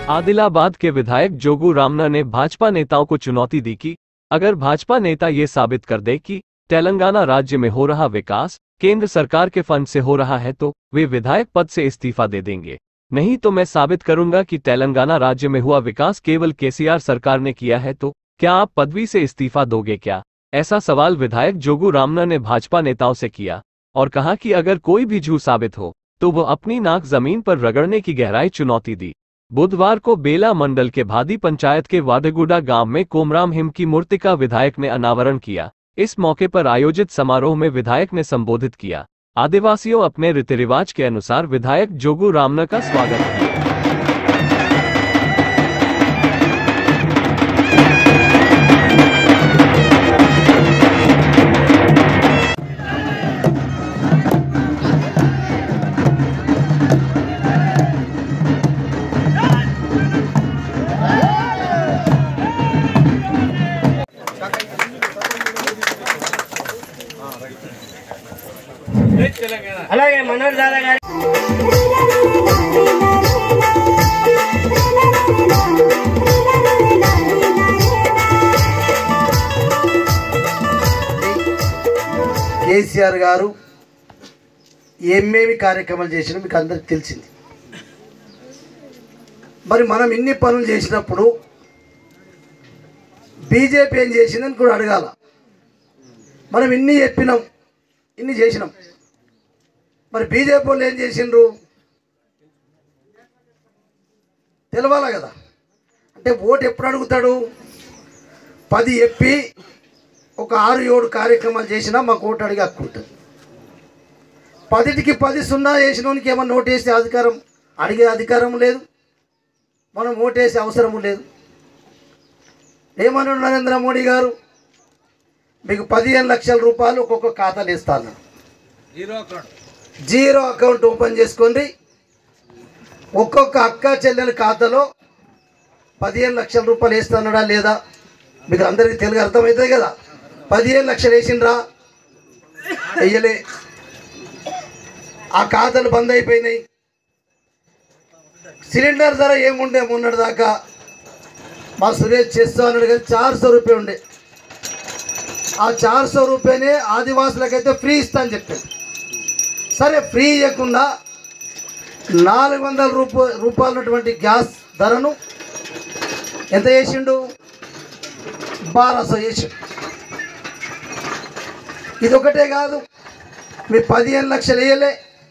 आदिलाबाद के विधायक जोगू रामना ने भाजपा नेताओं को चुनौती दी कि अगर भाजपा नेता ये साबित कर दे कि तेलंगाना राज्य में हो रहा विकास केंद्र सरकार के फंड से हो रहा है तो वे विधायक पद से इस्तीफा दे देंगे नहीं तो मैं साबित करूंगा कि तेलंगाना राज्य में हुआ विकास केवल केसीआर सरकार ने किया है तो क्या आप पदवी से इस्तीफा दोगे क्या ऐसा सवाल विधायक जोगू रामना ने भाजपा नेताओं से किया और कहा कि अगर कोई भी झूठ साबित हो तो वो अपनी नाक जमीन पर रगड़ने की गहराई चुनौती दी बुधवार को बेला मंडल के भादी पंचायत के वाडगुडा गांव में कोमराम हिम की मूर्ति का विधायक ने अनावरण किया इस मौके पर आयोजित समारोह में विधायक ने संबोधित किया आदिवासियों अपने रीति रिवाज के अनुसार विधायक जोगू रामना का स्वागत किया అలాగే మనోజ్ దాదా గారి కేసీఆర్ గారు ఏమేమి కార్యక్రమాలు చేసినా మీకు అందరికి తెలిసింది మరి మనం ఇన్ని పనులు చేసినప్పుడు బీజేపీ ఏం చేసిందని కూడా అడగాల మనం ఇన్ని చెప్పినాం ఇన్ని చేసినాం మరి బీజేపీ వాళ్ళు ఏం చేసిండ్రు తెలవాలా కదా అంటే ఓటు ఎప్పుడు అడుగుతాడు పది చెప్పి ఒక ఆరు ఏడు కార్యక్రమాలు చేసినా మాకు ఓటు అడిగి హక్కు ఉంటుంది పదిటికి పది సున్నా వేసినోనికి ఏమన్నా ఓటు వేసే అధికారం అడిగే అధికారం లేదు మనం ఓటేసే అవసరం లేదు ఏమన్నాడు నరేంద్ర మోడీ గారు మీకు పదిహేను లక్షల రూపాయలు ఒక్కొక్క ఖాతాలు ఇస్తాను జీరో అకౌంట్ ఓపెన్ చేసుకోండి ఒక్కొక్క అక్క చెల్లెల ఖాతాలో పదిహేను లక్షల రూపాయలు వేస్తున్నాడా లేదా మీకు అందరికీ తెలుగు అర్థమవుతుంది కదా పదిహేను లక్షలు వేసిండ్రా వెయ్యలే ఆ ఖాతాలు బంద్ అయిపోయినాయి సిలిండర్ ధర ఏముండే మొన్నటి దాకా మా సురేష్ చేస్తూ అన్నాడు కానీ చార్ సో రూపాయ ఉండే ఆ చార్ సో రూపాయనే ఆదివాసులకైతే ఫ్రీ ఇస్తా అని చెప్పాడు సరే ఫ్రీ ఇవ్వకుండా నాలుగు వందల రూపా రూపాయలు ఉన్నటువంటి గ్యాస్ ధరను ఎంత చేసిండు బారాసో చేసిండు ఇది ఒకటే కాదు మీ పదిహేను లక్షలు వేయలే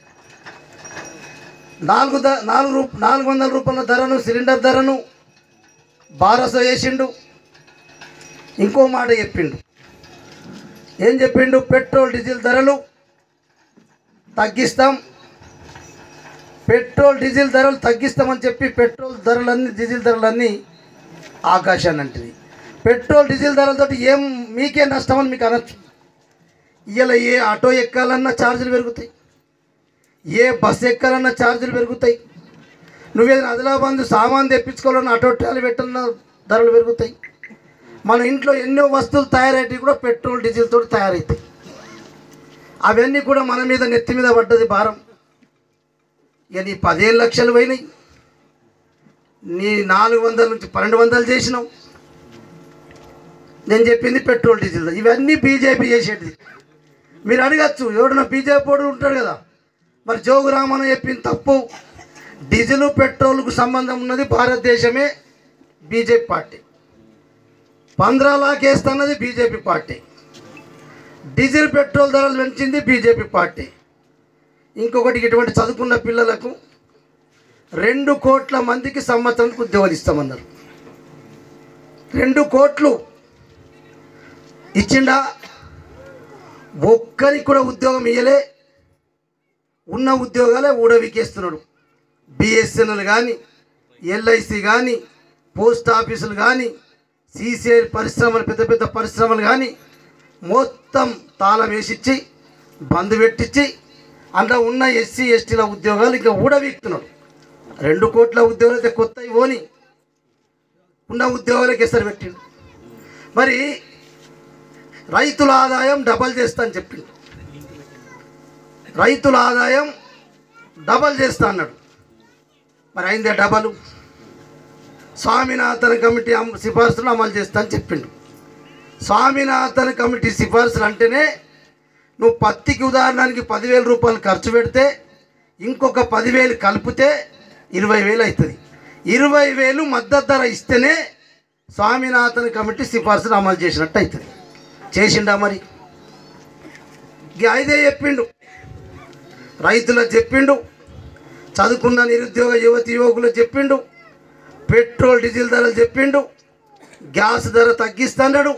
నాలుగు ద నాలుగు రూ నాలుగు వందల రూపాయల ధరను సిలిండర్ ధరను బారసో వేసిండు ఇంకో మాట చెప్పిండు ఏం చెప్పిండు పెట్రోల్ డీజిల్ ధరలు తగ్గిస్తాం పెట్రోల్ డీజిల్ ధరలు తగ్గిస్తామని చెప్పి పెట్రోల్ ధరలన్నీ డీజిల్ ధరలన్నీ ఆకాశాన్ని అంటుంది పెట్రోల్ డీజిల్ ధరలతోటి ఏం మీకే నష్టం అని మీకు అనొచ్చు ఇలా ఏ ఆటో ఎక్కాలన్నా ఛార్జీలు పెరుగుతాయి ఏ బస్సు ఎక్కాలన్నా ఛార్జీలు పెరుగుతాయి నువ్వేదైనా ఆదిలాబాద్ సామాన్ తెప్పించుకోవాలన్నా ఆటో ట్రాలీ పెట్టాలన్నా ధరలు పెరుగుతాయి మన ఇంట్లో ఎన్నో వస్తువులు తయారయ్యేవి కూడా పెట్రోల్ డీజిల్ తోటి తయారవుతాయి అవన్నీ కూడా మన మీద నెత్తి మీద పడ్డది భారం ఇక నీ పదిహేను లక్షలు పోయినాయి నీ నాలుగు వందల నుంచి పన్నెండు వందలు చేసినావు నేను చెప్పింది పెట్రోల్ డీజిల్ ఇవన్నీ బీజేపీ చేసేది మీరు అడగచ్చు ఎవడన్నా బీజేపీ వాడు ఉంటాడు కదా మరి జోగు రామన్ చెప్పింది తప్పు డీజిల్ పెట్రోల్కు సంబంధం ఉన్నది భారతదేశమే బీజేపీ పార్టీ పంద్రా లాక్ వేస్తున్నది బీజేపీ పార్టీ డీజిల్ పెట్రోల్ ధరలు పెంచింది బీజేపీ పార్టీ ఇంకొకటి ఇటువంటి చదువుకున్న పిల్లలకు రెండు కోట్ల మందికి సంవత్సరానికి ఉద్యోగాలు ఇస్తామన్నారు రెండు కోట్లు ఇచ్చిండా ఒక్కరికి కూడా ఉద్యోగం ఇయ్యలే ఉన్న ఉద్యోగాలే ఊడవికేస్తున్నాడు బిఎస్ఎన్ఎల్ కానీ ఎల్ఐసి కానీ పోస్ట్ ఆఫీసులు కానీ సీసీఐ పరిశ్రమలు పెద్ద పెద్ద పరిశ్రమలు కానీ మొత్తం తాళం వేసిచ్చి బంద్ పెట్టించి అందులో ఉన్న ఎస్సీ ఎస్టీల ఉద్యోగాలు ఇంకా ఊడవీక్తున్నాడు రెండు కోట్ల ఉద్యోగాలు అయితే కొత్త ఓని ఉన్న ఉద్యోగాలకు ఎసరు పెట్టిండు మరి రైతుల ఆదాయం డబల్ చేస్తా అని చెప్పిండు రైతుల ఆదాయం డబల్ చేస్తా అన్నాడు మరి అయిందే డబలు స్వామినాథన్ కమిటీ అమ- సిఫార్సులు అమలు చేస్తా అని చెప్పిండు స్వామినాథన్ కమిటీ సిఫార్సులు అంటేనే నువ్వు పత్తికి ఉదాహరణకి పదివేల రూపాయలు ఖర్చు పెడితే ఇంకొక పదివేలు కలిపితే ఇరవై వేలు అవుతుంది ఇరవై వేలు మద్దతు ధర ఇస్తేనే స్వామినాథన్ కమిటీ సిఫార్సులు అమలు చేసినట్టు అవుతుంది చేసిండా మరి ఇక ఐదే చెప్పిండు రైతులకు చెప్పిండు చదువుకున్న నిరుద్యోగ యువతి యువకులకు చెప్పిండు పెట్రోల్ డీజిల్ ధరలు చెప్పిండు గ్యాస్ ధర తగ్గిస్తాడు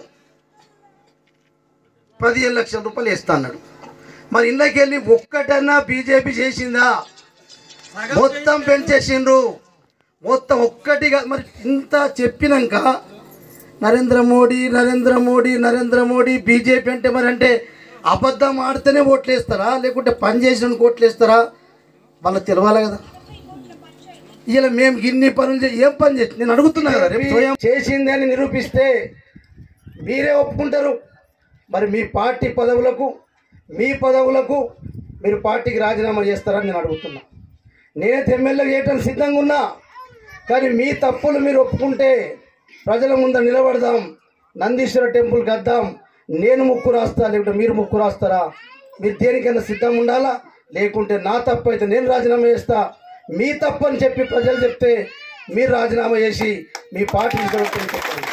పదిహేను లక్షల రూపాయలు వేస్తా అన్నాడు మరి ఇళ్ళకి వెళ్ళి ఒక్కటన్నా బీజేపీ చేసిందా మొత్తం పెంచేసిండ్రు మొత్తం ఒక్కటిగా మరి ఇంత చెప్పినాక నరేంద్ర మోడీ నరేంద్ర మోడీ నరేంద్ర మోడీ బీజేపీ అంటే మరి అంటే అబద్ధం ఆడితేనే ఓట్లు వేస్తారా లేకుంటే పని చేసిన ఓట్లు వేస్తారా వాళ్ళకి తెలవాలి కదా ఇలా మేము ఇన్ని పనులు చేసి ఏం పని చేసి నేను అడుగుతున్నా కదా రేపు స్వయం చేసింది అని నిరూపిస్తే మీరే ఒప్పుకుంటారు మరి మీ పార్టీ పదవులకు మీ పదవులకు మీరు పార్టీకి రాజీనామా చేస్తారని నేను అడుగుతున్నా నేనైతే ఎమ్మెల్యే చేయటానికి సిద్ధంగా ఉన్నా కానీ మీ తప్పులు మీరు ఒప్పుకుంటే ప్రజల ముందర నిలబడదాం నందీశ్వర టెంపుల్ గద్దాం నేను ముక్కు రాస్తా లేకుంటే మీరు ముక్కు రాస్తారా మీరు దేనికైనా సిద్ధంగా ఉండాలా లేకుంటే నా తప్పు అయితే నేను రాజీనామా చేస్తా మీ తప్పు అని చెప్పి ప్రజలు చెప్తే మీరు రాజీనామా చేసి మీ పార్టీ చెప్పండి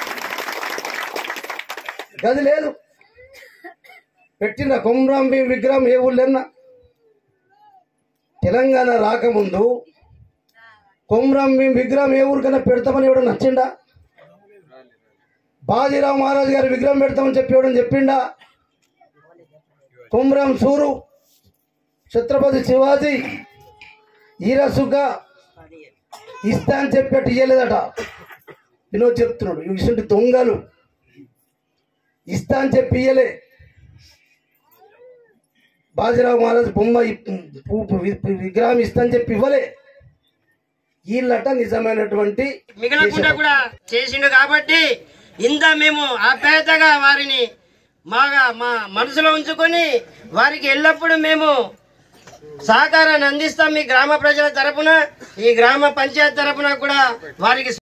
గది లేదు పెట్టిన కొమరాం భీం విగ్రహం ఏ ఊళ్ళన్నా తెలంగాణ రాకముందు కొమరాం భీం విగ్రహం ఏ ఊరికైనా పెడతామని ఎవడో నచ్చిండా బాజీరావు మహారాజు గారి విగ్రహం పెడతామని చెప్పి ఎవడని చెప్పిండా కొమరాం సూరు ఛత్రపతి శివాజీ ఈరసుగ ఇస్తా అని చెప్పేట్టు ఇయ్యలేదట వినోద్ చెప్తున్నాడు ఇటువంటి దొంగలు ఇస్తా అని చెప్పి ఇయ్యలే బాజీరావు మహారాజ్ బొమ్మ ఇప్- పు- పు- వి- విగ్రహం ఇస్తా అని చెప్పి ఇవ్వలే వీళ్ళట నిజమైనటువంటి మిగలకుండా కూడా చేసిండు కాబట్టి ఇంత మేము ఆప్యాయతగా వారిని మాగా మా మనసులో ఉంచుకొని వారికి ఎల్లప్పుడూ మేము సహకారాన్ని అందిస్తాం మీ గ్రామ ప్రజల తరపున ఈ గ్రామ పంచాయత్ తరపున కూడా వారికి